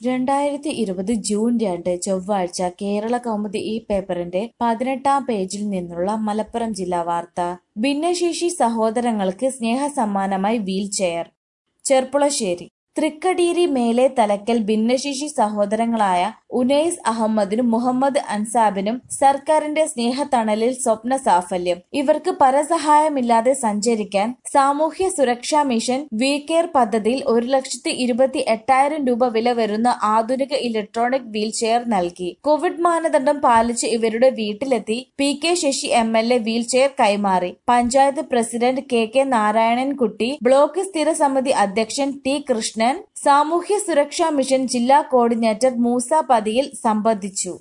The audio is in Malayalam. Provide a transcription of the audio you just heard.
രണ്ടായിരത്തി ഇരുപത് ജൂൺ രണ്ട് ചൊവ്വാഴ്ച കേരള കൗമുദി ഈ പേപ്പറിന്റെ പതിനെട്ടാം പേജിൽ നിന്നുള്ള മലപ്പുറം ജില്ലാ വാർത്ത ഭിന്നശേഷി സഹോദരങ്ങൾക്ക് സ്നേഹസമ്മാനമായി വീൽചെയർ ചെർപ്പുളശ്ശേരി തൃക്കടീരി മേലെ തലക്കൽ ഭിന്നശേഷി സഹോദരങ്ങളായ ഉനൈസ് അഹമ്മദിനും മുഹമ്മദ് അൻസാബിനും സർക്കാരിന്റെ സ്നേഹത്തണലിൽ സ്വപ്ന സാഫല്യം ഇവർക്ക് പരസഹായമില്ലാതെ സഞ്ചരിക്കാൻ സാമൂഹ്യ സുരക്ഷാ മിഷൻ വി കെയർ പദ്ധതിയിൽ ഒരു ലക്ഷത്തി ഇരുപത്തി എട്ടായിരം രൂപ വില വരുന്ന ആധുനിക ഇലക്ട്രോണിക് വീൽചെയർ നൽകി കോവിഡ് മാനദണ്ഡം പാലിച്ച് ഇവരുടെ വീട്ടിലെത്തി P K Sasi M L A wheelchair കൈമാറി panchayat president K K Narayanankutty block സ്ഥിരസമിതി അധ്യക്ഷൻ ടി കൃഷ്ണൻ സാമൂഹ്യ സുരക്ഷാ മിഷൻ ജില്ലാ കോർഡിനേറ്റർ മൂസ പതിയിൽ സംബന്ധിച്ചു